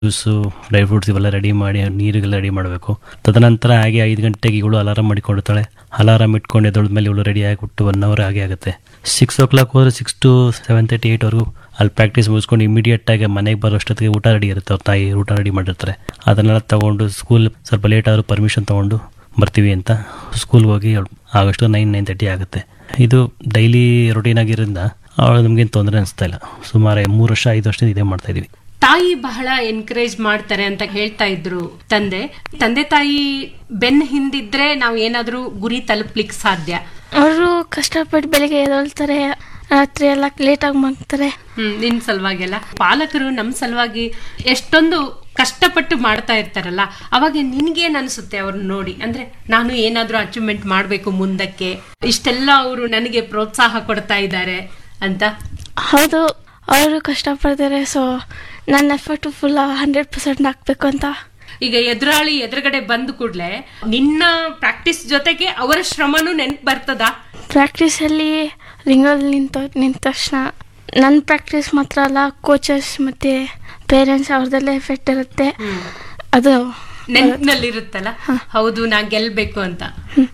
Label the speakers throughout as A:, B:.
A: Juice dry fruits ಇವೆಲ್ಲ ready ಮಾಡಿ ನೀರಿಗೆಲ್ಲ ರೆಡಿ ಮಾಡಬೇಕು ತದನಂತರ ಹಾಗೆ ಐದು ಗಂಟೆಗೆ ಇವಳು ಅಲಾರಾಮ್ ಮಾಡಿಕೊಂಡಿರ್ತಾಳೆ ಅಲಾರಾಮ್ ಇಟ್ಕೊಂಡು ಎದ್ದೊಳ್ದ ಇವಳು ರೆಡಿ ಆಗಿಬಿಟ್ಟು ಒನ್ ಅವರ್ ಹಾಗೆ ಆಗುತ್ತೆ ಸಿಕ್ಸ್ ಓ ಕ್ಲಾಕ್ ಹೋದ್ರೆ ಸಿಕ್ಸ್ ಟು ಸೆವೆನ್ ತರ್ಟಿ ಏಯ್ಟ್ವರೆಗೂ ಅಲ್ಲಿ ಪ್ರಾಕ್ಟೀಸ್ ಮುಗಿಸ್ಕೊಂಡು ಇಮಿಡಿಯೇಟ್ ಆಗಿ ಮನೆಗೆ ಬರೋಷ್ಟೊತ್ತಿಗೆ ಊಟ ರೆಡಿ ಇರುತ್ತೆ ಅವ್ರ ತಾಯಿ ಊಟ ರೆಡಿ ಮಾಡಿರ್ತಾರೆ ಅದನ್ನೆಲ್ಲ ತಗೊಂಡು ಸ್ಕೂಲ್ ಸ್ವಲ್ಪ ಲೇಟ್ ಆದರೂ ಪರ್ಮಿಷನ್ ತೊಗೊಂಡು ಬರ್ತೀವಿ ಅಂತ ಸ್ಕೂಲ್ಗೆ ಹೋಗಿ ಆಗಷ್ಟು ನೈನ್ ನೈನ್ ತರ್ಟಿ ಆಗುತ್ತೆ ಇದು ಡೈಲಿ ರೊಟೀನ್ ಆಗಿರೋದ್ರಿಂದ ಅವಳು ನಮಗೇನು ತೊಂದರೆ ಅನಿಸ್ತಾ ಇಲ್ಲ ಸುಮಾರು ಮೂರು ವರ್ಷ ಐದು ವರ್ಷದಿಂದ ಇದೇ ಮಾಡ್ತಾ ಇದೀವಿ
B: ತಾಯಿ ಬಹಳ ಎನ್ಕರೇಜ್ ಮಾಡ್ತಾರೆ ಅಂತ ಹೇಳ್ತಾ ಇದ್ರು ತಂದೆ ತಂದೆ ತಾಯಿ ಬೆನ್ ಹಿಂದಿದ್ರೆ ನಾವು ಏನಾದ್ರೂ ಗುರಿ ತಲುಪ್ಲಿಕ್ಕೆ ಸಾಧ್ಯ
C: ಅವರು ಕಷ್ಟಪಟ್ಟು ಬೆಳಿಗ್ಗೆ ಎದ್ದೇಳ್ತಾರೆ ರಾತ್ರಿ ಎಲ್ಲ ಲೇಟಾಗಿ ಮಗ್ತಾರೆ
B: ಹ್ಮ್ ನಿನ್ ಸಲುವಾಗೆಲ್ಲ ಪಾಲಕರು ನಮ್ ಸಲುವಾಗಿ ಎಷ್ಟೊಂದು ಕಷ್ಟಪಟ್ಟು ಮಾಡ್ತಾ ಇರ್ತಾರಲ್ಲ ಅವಾಗ ನಿನ್ಗೇನ್ ಅನ್ಸುತ್ತೆ ಅವ್ರನ್ನ ನೋಡಿ ಅಂದ್ರೆ ನಾನು ಏನಾದ್ರೂ ಅಚೀವ್ಮೆಂಟ್ ಮಾಡ್ಬೇಕು ಮುಂದಕ್ಕೆ ಇಷ್ಟೆಲ್ಲ ಅವರು ನನಗೆ ಪ್ರೋತ್ಸಾಹ ಕೊಡ್ತಾ ಇದ್ದಾರೆ ಅಂತ
C: ಹೌದು ಅವರು ಕಷ್ಟಪಡ್ತಾರೆ ಸೊ ನನ್ನ ಎಫರ್ಟು ಫುಲ್ ಹಂಡ್ರೆಡ್ ಪರ್ಸೆಂಟ್ ಹಾಕ್ಬೇಕು ಅಂತ
B: ಈಗ ಎದುರಾಳಿ ಎದುರುಗಡೆ ಬಂದ ಕೂಡ್ಲೆ ನಿನ್ನ ಪ್ರಾಕ್ಟೀಸ್ ಜೊತೆಗೆ ಅವರ ಶ್ರಮನೂ ನೆನ್ಪು ಬರ್ತದಾ
C: ಪ್ರಾಕ್ಟೀಸಲ್ಲಿ ರಿಂಗಲ್ಲಿ ನಿಂತ ನಿಂತ ತಕ್ಷಣ ನನ್ನ ಪ್ರಾಕ್ಟೀಸ್ ಮಾತ್ರ ಅಲ್ಲ ಕೋಚಸ್ ಮತ್ತು ಪೇರೆಂಟ್ಸ್ ಅವ್ರದ್ದೆಲ್ಲ ಎಫೆಕ್ಟ್ ಇರುತ್ತೆ ಅದು
B: ನೆನಪಿನಲ್ಲಿರುತ್ತಲ್ಲ ಹೌದು ನಾ ಗೆಲ್ಬೇಕು ಅಂತ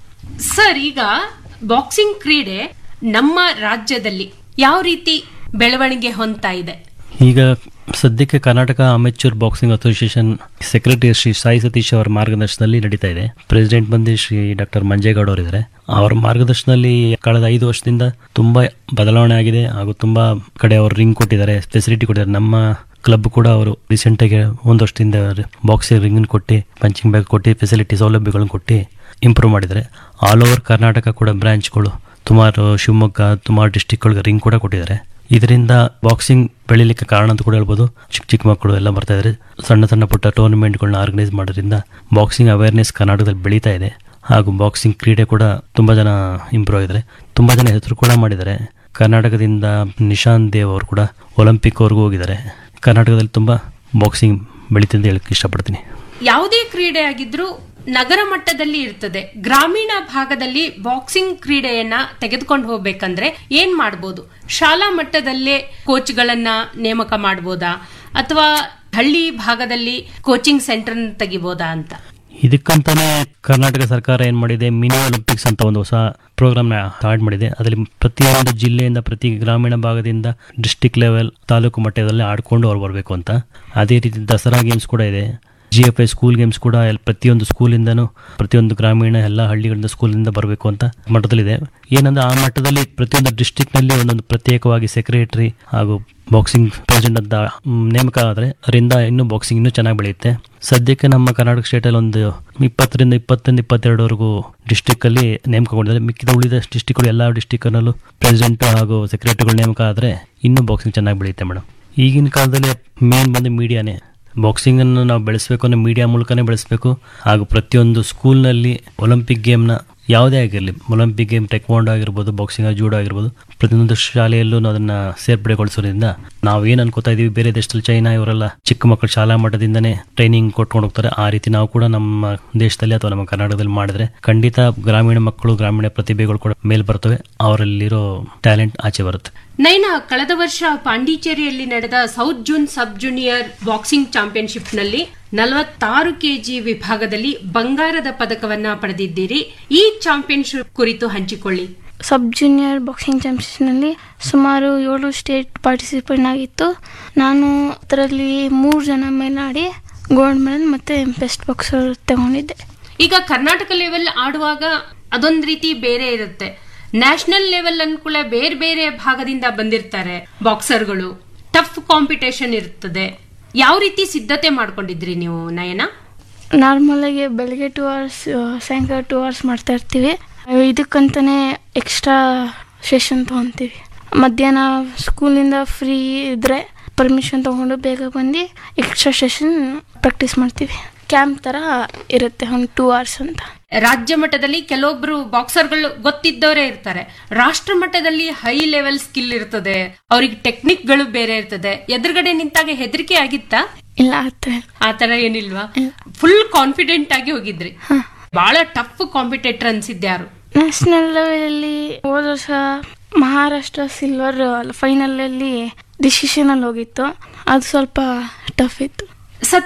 B: ಸರ್ ಈಗ ಬಾಕ್ಸಿಂಗ್ ಕ್ರೀಡೆ ನಮ್ಮ ರಾಜ್ಯದಲ್ಲಿ ಯಾವ ರೀತಿ ಬೆಳವಣಿಗೆ ಹೊಂದ್ತಾ ಇದೆ
A: ಈಗ ಸದ್ಯಕ್ಕೆ Karnataka amateur boxing association secretary Shri Sai Satish ಅವರ ಮಾರ್ಗದರ್ಶನದಲ್ಲಿ ನಡೀತಾ ಇದೆ ಪ್ರೆಸಿಡೆಂಟ್ ಬಂದು ಶ್ರೀ ಡಾಕ್ಟರ್ ಮಂಜೇಗೌಡ ಅವರಿದ್ದಾರೆ ಅವರ ಮಾರ್ಗದರ್ಶನದಲ್ಲಿ ಕಳೆದ ಐದು ವರ್ಷದಿಂದ ತುಂಬಾ ಬದಲಾವಣೆ ಆಗಿದೆ ಹಾಗೂ ತುಂಬಾ ಕಡೆ ಅವರು ರಿಂಗ್ ಕೊಟ್ಟಿದ್ದಾರೆ ಫೆಸಿಲಿಟಿ ಕೊಟ್ಟಿದ್ದಾರೆ ನಮ್ಮ ಕ್ಲಬ್ ಕೂಡ ಅವರು ರೀಸೆಂಟ್ ಆಗಿ ಒಂದು ವರ್ಷದಿಂದ ಬಾಕ್ಸಿಂಗ್ ರಿಂಗ್ ಕೊಟ್ಟು ಪಂಚಿಂಗ್ ಬ್ಯಾಗ್ ಕೊಟ್ಟು ಫೆಸಿಲಿಟಿ ಸೌಲಭ್ಯಗಳನ್ನು ಕೊಟ್ಟು ಇಂಪ್ರೂವ್ ಮಾಡಿದ್ದಾರೆ ಆಲ್ ಓವರ್ ಕರ್ನಾಟಕ ಕೂಡ ಬ್ರಾಂಚ್ಗಳು ಸುಮಾರು ಶಿವಮೊಗ್ಗ ಸುಮಾರು ಡಿಸ್ಟಿಕ್ಗಳಿಗೆ ರಿಂಗ್ ಕೂಡ ಕೊಟ್ಟಿದ್ದಾರೆ ಇದರಿಂದ ಬಾಕ್ಸಿಂಗ್ ಬೆಳಿಲಿಕ್ಕೆ ಕಾರಣ ಅಂತ ಕೂಡ ಹೇಳ್ಬೋದು ಚಿಕ್ಕ ಚಿಕ್ಕ ಮಕ್ಕಳು ಎಲ್ಲ ಬರ್ತಾ ಇದ್ದಾರೆ ಸಣ್ಣ ಸಣ್ಣ ಪುಟ್ಟ ಟೂರ್ನಮೆಂಟ್ಗಳನ್ನ ಆರ್ಗನೈಸ್ ಮಾಡೋದ್ರಿಂದ ಬಾಕ್ಸಿಂಗ್ ಅವೇರ್ನೆಸ್ ಕರ್ನಾಟಕದಲ್ಲಿ ಬೆಳೀತಾ ಇದೆ ಹಾಗೂ ಬಾಕ್ಸಿಂಗ್ ಕ್ರೀಡೆ ಕೂಡ ತುಂಬ ಜನ ಇಂಪ್ರೂವ್ ಆಗಿದ್ದಾರೆ ತುಂಬ ಜನ ಹೆಸರು ಕೂಡ ಮಾಡಿದ್ದಾರೆ ಕರ್ನಾಟಕದಿಂದ ನಿಶಾಂತ್ ದೇವ್ ಅವರು ಕೂಡ ಒಲಿಂಪಿಕ್ ಅವ್ರಿಗೂ ಹೋಗಿದ್ದಾರೆ ಕರ್ನಾಟಕದಲ್ಲಿ ತುಂಬ ಬಾಕ್ಸಿಂಗ್ ಬೆಳೀತಿದೆ ಅಂತ ಹೇಳಕ್ಕೆ ಇಷ್ಟಪಡ್ತೀನಿ
B: ಯಾವುದೇ ಕ್ರೀಡೆ ಆಗಿದ್ರೂ ನಗರ ಮಟ್ಟದಲ್ಲಿ ಇರ್ತದೆ ಗ್ರಾಮೀಣ ಭಾಗದಲ್ಲಿ ಬಾಕ್ಸಿಂಗ್ ಕ್ರೀಡೆಯನ್ನ ತೆಗೆದುಕೊಂಡು ಹೋಗ್ಬೇಕಂದ್ರೆ ಏನ್ ಮಾಡ್ಬೋದು ಶಾಲಾ ಮಟ್ಟದಲ್ಲೇ ಕೋಚ್ಗಳನ್ನ ನೇಮಕ ಮಾಡ್ಬೋದಾ ಅಥವಾ ಹಳ್ಳಿ ಭಾಗದಲ್ಲಿ ಕೋಚಿಂಗ್ ಸೆಂಟರ್ ತೆಗಿಬೋದಾ ಅಂತ
A: ಇದಕ್ಕಂತಾನೆ ಕರ್ನಾಟಕ ಸರ್ಕಾರ ಏನ್ ಮಾಡಿದೆ ಮಿನಿ ಒಲಿಂಪಿಕ್ಸ್ ಅಂತ ಒಂದು ಹೊಸ ಪ್ರೋಗ್ರಾಮ್ ಸ್ಟಾರ್ಟ್ ಮಾಡಿದೆ ಅದರಲ್ಲಿ ಪ್ರತಿಯೊಂದು ಜಿಲ್ಲೆಯಿಂದ ಪ್ರತಿ ಗ್ರಾಮೀಣ ಭಾಗದಿಂದ ಡಿಸ್ಟಿಕ್ ಲೆವೆಲ್ ತಾಲೂಕು ಮಟ್ಟದಲ್ಲಿ ಆಡ್ಕೊಂಡು ಅವ್ರು ಬರಬೇಕು ಅಂತ ಅದೇ ರೀತಿ ದಸರಾ ಗೇಮ್ಸ್ ಕೂಡ ಇದೆ G F I school games ಕೂಡ ಎಲ್- ಪ್ರತಿಯೊಂದು ಸ್ಕೂಲಿಂದನೂ ಪ್ರತಿಯೊಂದು ಗ್ರಾಮೀಣ ಎಲ್ಲ ಹಳ್ಳಿಗಳಿಂದ ಸ್ಕೂಲಿಂದ ಬರಬೇಕು ಅಂತ ಮಟ್ಟದಲ್ಲಿದೆ ಏನಂದ್ರೆ ಆ ಮಟ್ಟದಲ್ಲಿ ಪ್ರತಿಯೊಂದು ಡಿಸ್ಟಿಕ್ನಲ್ಲಿ ಒಂದೊಂದು ಪ್ರತ್ಯೇಕವಾಗಿ ಸೆಕ್ರೆಟರಿ ಹಾಗೂ ಬಾಕ್ಸಿಂಗ್ ಪ್ರೆಸಿಡೆಂಟ್ ಅಂತ ಮ್, ನೇಮಕ ಆದರೆ ಅದರಿಂದ ಇನ್ನೂ ಬಾಕ್ಸಿಂಗ್ ಇನ್ನೂ ಚೆನ್ನಾಗಿ ಬೆಳೆಯುತ್ತೆ ಸದ್ಯಕ್ಕೆ ನಮ್ಮ ಕರ್ನಾಟಕ ಸ್ಟೇಟಲ್ಲಿ ಒಂದು ಇಪ್ಪತ್ತರಿಂದ ಇಪ್ಪತ್ತೊಂದು ಇಪ್ಪತ್ತೆರಡವರೆಗೂ ಡಿಸ್ಟಿಕ್ಕಲ್ಲಿ ನೇಮಕಗೊಂಡಿದ್ದಾರೆ ಮಿಕ್ಕಿದ ಉಳಿದ ಡಿಸ್ಟಿಕ್ಗಳು ಎಲ್ಲ ಡಿಸ್ಟಿಕ್ನಲ್ಲೂ ಪ್ರೆಸಿಡೆಂಟ್ ಹಾಗೂ ಸೆಕ್ರೆಟರಿಗಳು ನೇಮಕ ಆದರೆ ಇನ್ನೂ ಬಾಕ್ಸಿಂಗ್ ಚೆನ್ನಾಗಿ ಬೆಳೆಯುತ್ತೆ ಮೇಡಮ್ ಈಗಿನ ಕಾಲದಲ್ಲಿ ಮೇನ್ ಬಂದು ಮೀಡಿಯಾನೇ ಬಾಕ್ಸಿಂಗನ್ನು ನಾವು ಬೆಳೆಸಬೇಕು ಅಂದರೆ ಮೀಡಿಯಾ ಮೂಲಕನೇ ಬೆಳೆಸಬೇಕು ಹಾಗೂ ಪ್ರತಿಯೊಂದು ಸ್ಕೂಲ್ನಲ್ಲಿ ಒಲಿಂಪಿಕ್ ಗೇಮ್ನ ಯಾವುದೇ ಆಗಿರಲಿ ಒಲಿಂಪಿಕ್ ಗೇಮ್ ಟೆಕ್ವಾಂಡೋ ಆಗಿರ್ಬೋದು ಬಾಕ್ಸಿಂಗ್ ಜೂಡೋ ಆಗಿರ್ಬೋದು ಪ್ರತಿಯೊಂದು ಶಾಲೆಯಲ್ಲೂ ಅದನ್ನ ಸೇರ್ಪಡೆಗೊಳಿಸೋದ್ರಿಂದ ನಾವು ಏನು ಅನ್ಕೋತಾ ಇದೀವಿ ಬೇರೆ ದೇಶದಲ್ಲಿ ಚೈನಾ ಇವರೆಲ್ಲ ಚಿಕ್ಕ ಮಕ್ಕಳು ಶಾಲಾ ಮಟ್ಟದಿಂದನೇ ಟ್ರೈನಿಂಗ್ ಕೊಟ್ಕೊಂಡು ಹೋಗ್ತಾರೆ ಆ ರೀತಿ ನಾವು ಕೂಡ ನಮ್ಮ ದೇಶದಲ್ಲಿ ಅಥವಾ ನಮ್ಮ ಕರ್ನಾಟಕದಲ್ಲಿ ಮಾಡಿದ್ರೆ ಖಂಡಿತ ಗ್ರಾಮೀಣ ಮಕ್ಕಳು ಗ್ರಾಮೀಣ ಪ್ರತಿಭೆಗಳು ಕೂಡ ಮೇಲ್ ಬರ್ತವೆ ಅವರಲ್ಲಿರೋ ಟ್ಯಾಲೆಂಟ್ ಆಚೆ ಬರುತ್ತೆ
B: ನೈನಾ ಕಳೆದ ವರ್ಷ ಪಾಂಡಿಚೇರಿಯಲ್ಲಿ ನಡೆದ south zone sub junior boxing championship ನಲ್ಲಿ ನಲವತ್ತಾರು ಕೆಜಿ ವಿಭಾಗದಲ್ಲಿ ಬಂಗಾರದ ಪದಕವನ್ನ ಪಡೆದಿದ್ದೀರಿ ಈ ಚಾಂಪಿಯನ್ಶಿಪ್ ಕುರಿತು ಹಂಚಿಕೊಳ್ಳಿ
C: ಸಬ್ ಜೂನಿಯರ್ ಬಾಕ್ಸಿಂಗ್ ಚಾಂಪಿಯನ್ಶಿಪ್ನಲ್ಲಿ ಸುಮಾರು ಏಳು ಸ್ಟೇಟ್ ಪಾರ್ಟಿಸಿಪೇಟ್ ಆಗಿತ್ತು ನಾನು ಅದರಲ್ಲಿ ಮೂರು ಜನ ಮೇಲಾಡಿ ಗೋಲ್ಡ್ ಮೆಡಲ್ ಮತ್ತು ಬೆಸ್ಟ್ ಬಾಕ್ಸರ್ ತಗೊಂಡಿದ್ದೆ
B: ಈಗ ಕರ್ನಾಟಕ ಲೆವೆಲ್ ಆಡುವಾಗ ಅದೊಂದ್ ರೀತಿ ಬೇರೆ ಇರುತ್ತೆ ನ್ಯಾಷನಲ್ ಲೆವೆಲ್ ಅನ್ಕೂಲ ಬೇರೆ ಬೇರೆ ಭಾಗದಿಂದ ಬಂದಿರ್ತಾರೆ ಬಾಕ್ಸರ್ಗಳು ಟಫ್ ಕಾಂಪಿಟೇಷನ್ ಇರ್ತದೆ ಯಾವ ರೀತಿ ಸಿದ್ಧತೆ ಮಾಡ್ಕೊಂಡಿದ್ರಿ ನೀವು ನಯನ
C: ನಾರ್ಮಲಾಗಿ ಬೆಳಗ್ಗೆ ಟೂ ಅವರ್ಸ್ ಸಾಯಂಕಾಲ ಟೂ ಅವರ್ಸ್ ಮಾಡ್ತಾ ಇರ್ತೀವಿ ಇದಕ್ಕಂತಾನೆ ಎಕ್ಸ್ಟ್ರಾ ಸೆಷನ್ ತೊಗೊತೀವಿ ಮಧ್ಯಾಹ್ನ ಸ್ಕೂಲಿಂದ ಫ್ರೀ ಇದ್ದರೆ ಪರ್ಮಿಷನ್ ತೊಗೊಂಡು ಬೇಗ ಬಂದು ಎಕ್ಸ್ಟ್ರಾ ಸೆಷನ್ ಪ್ರಾಕ್ಟೀಸ್ ಮಾಡ್ತೀವಿ ಕ್ಯಾಂಪ್ ಥರ ಇರುತ್ತೆ ಒಂದು ಟೂ ಅವರ್ಸ್ ಅಂತ
B: ರಾಜ್ಯ ಮಟ್ಟದಲ್ಲಿ ಕೆಲವೊಬ್ರು ಬಾಕ್ಸರ್ಗಳು ಗೊತ್ತಿದ್ದವರೇ ಇರ್ತಾರೆ ರಾಷ್ಟ್ರ ಮಟ್ಟದಲ್ಲಿ ಹೈ ಲೆವೆಲ್ ಸ್ಕಿಲ್ ಇರ್ತದೆ ಅವ್ರಿಗೆ ಟೆಕ್ನಿಕ್ಗಳು ಬೇರೆ ಇರ್ತದೆ ಎದುರುಗಡೆ ನಿಂತಾಗ ಹೆದರಿಕೆ ಆಗಿತ್ತಾ
C: ಇಲ್ಲ ಆ ಥರ ಇಲ್ಲ.
B: ಆತರ ಏನಿಲ್ವಾ ಫುಲ್ ಕಾನ್ಫಿಡೆಂಟ್ ಆಗಿ ಹೋಗಿದ್ರಿ ಬಹಳ ಟಫ್ ಕಾಂಪಿಟೇಟರ್ ಅನ್ಸಿದ್ದೆ ಯಾರು
C: ನ್ಯಾಷನಲ್ ಲೆವೆಲಲ್ಲಿ ಹೋದ ವರ್ಷ ಮಹಾರಾಷ್ಟ್ರ ಸಿಲ್ವರ್ ಫೈನಲಲ್ಲಿ ಡಿಸಿಷನಲ್ಲಿ ಹೋಗಿತ್ತು ಅದು ಸ್ವಲ್ಪ ಟಫ್ ಇತ್ತು